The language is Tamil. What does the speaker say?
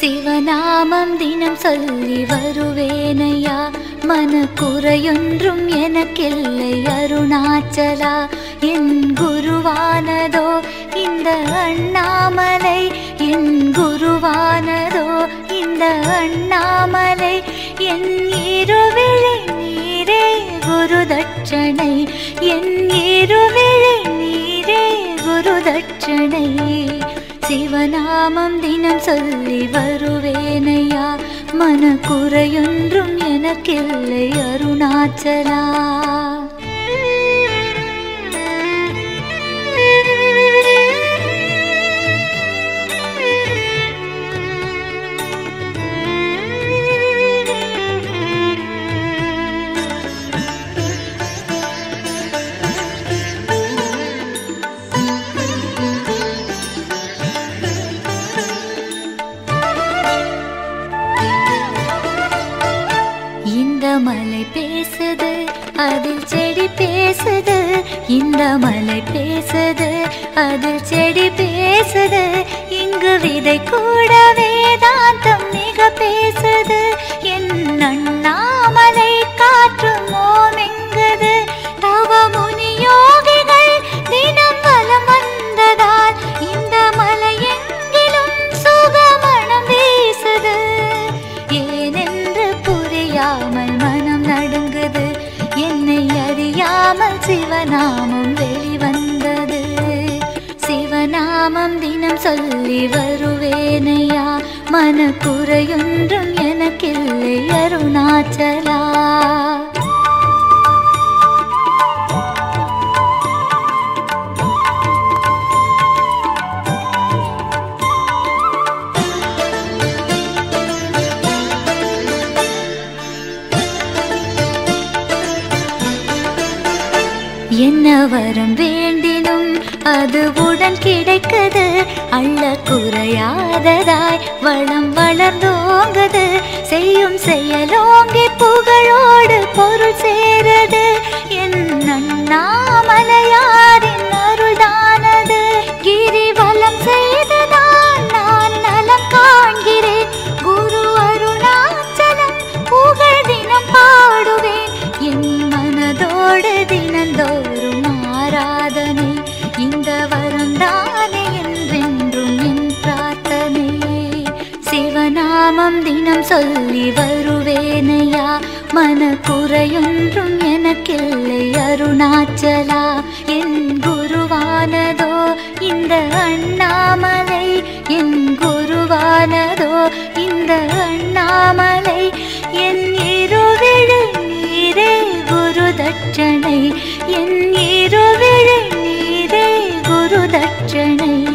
சிவநாமம் தினம் சொல்லி வருவேனையா மன குறையொன்றும் எனக்கில்லை அருணாச்சலா என் குருவானதோ இந்த அண்ணாமலை என் குருவானதோ இந்த அண்ணாமலை என் இருவிழி நீரே குரு தட்சணை என் இருவிழி நீரே குரு தட்சணை சிவநாமம் தினம் சொல்லி வருவேனையா மன குறையொன்றும் எனக்கில்லை அருணாச்சலா இந்த மலை பேசுது அதில் செடி பேசுது இந்த மலை பேசுது அதில் செடி பேசுது இங்கு விதை கூட வேதாந்தம் மிக பேசுது என் அண்ணாமலை காற்று மோமெங்குது தவ முனி யோகிகள் தினம் வலம் வந்ததால் இந்த மலை எங்கிலும் சுகமணம் வீசுது ஏனென்று புரியாமல் மனம் நடுங்குது என்னை அறியாமல் சிவநாமம் வெளிவந்தது சிவநாமம் தினம் சொல்லி வருவேனையா மன குறையொன்றும் எனக்கில்லை அருணாச்சலா என்ன வரம் வேண்டினும் அது உடன் கிடைக்குது அள்ள குறையாததாய் வளம் வளர்ந்தோங்குது செய்யும் செயலோங்கி புகழோடு பொருள் சேருது என் அண்ணாமலையாரின் அருள்தானது கிரிவலம் செய்துதான் நான் நலம் காண்கிறேன் குரு அருணாச்சலம் புகழ் தினம் பாடுவேன் என் மனதோடு தினந்தோறும் ஆராதனை இந்த வரந்தானே என்றென்றும் என் பிரார்த்தனை சிவநாமம் தினம் சொல்லி வருவேனையா மன குறையொன்றும் எனக்கில்லை அருணாச்சலா என் குருவானதோ இந்த அண்ணாமலை என் குருவானதோ இந்த அண்ணாமலை என் இருவிழி நீரே குரு தட்சணை என் இருவிழி நீரே குரு தட்சணை